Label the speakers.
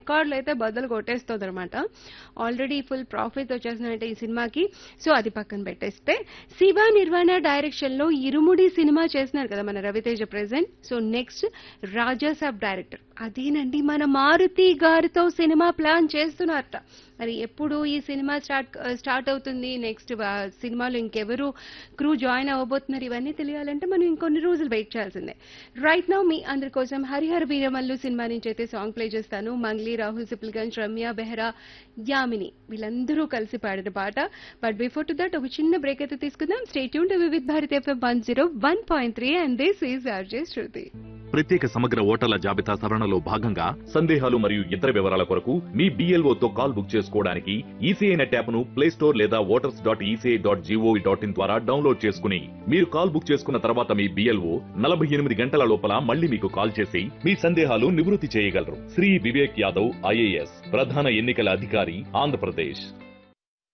Speaker 1: రికార్డులు అయితే బద్దలు కొట్టేస్తుంది అనమాట ఆల్రెడీ ఫుల్ ప్రాఫిట్ వచ్చేసినట్టు ఈ సినిమాకి సో అది పక్కన పెట్టేస్తే శివ నిర్వాణ డైరెక్షన్ లో ఇరుముడి సినిమా చేస్తున్నారు కదా మన Raviteja present so next Rajasaab director అదేనండి మన మారుతి గారితో సినిమా ప్లాన్ చేస్తున్నారట మరి ఎప్పుడు ఈ సినిమా స్టార్ట్ స్టార్ట్ అవుతుంది నెక్స్ట్ సినిమాలో ఇంకెవరు క్రూ జాయిన్ అవ్వబోతున్నారు ఇవన్నీ తెలియాలంటే మనం ఇంకొన్ని రోజులు వెయిట్ చేయాల్సిందే రైట్ నౌ మీ అందరి కోసం హరిహర వీరమల్లు సినిమా నుంచి అయితే సాంగ్ ప్లే చేస్తాను మంగ్లీ రాహుల్ సిప్లిగంజ్ రమ్య బెహ్రా యామిని వీళ్ళందరూ కలిసి పాడిన పాట బట్ బిఫోర్ టు దట్ ఒక చిన్న బ్రేక్ అయితే తీసుకుందాం స్టేట్ యూన్ with Bharat FM one zero one point three and this is RJ Shruti
Speaker 2: ప్రత్యేక సమగ్ర ఓటర్ల జాబితా సవరణలో భాగంగా సందేహాలు మరియు ఇతర వివరాల కొరకు మీ BLO తో కాల్ బుక్ చేసుకోవడానికి ఈసీఐ నెట్ యాప్ ను ప్లే స్టోర్ లేదా voters dot ECI dot GOV dot in ద్వారా డౌన్లోడ్ చేసుకుని మీరు కాల్ బుక్ చేసుకున్న తర్వాత మీ బిఎల్ఓ నలభై ఎనిమిది గంటల లోపల మళ్ళీ మీకు కాల్ చేసి మీ సందేహాలు నివృత్తి చేయగలరు శ్రీ వివేక్ యాదవ్ ఐఏఎస్ ప్రధాన ఎన్నికల అధికారి ఆంధ్రప్రదేశ్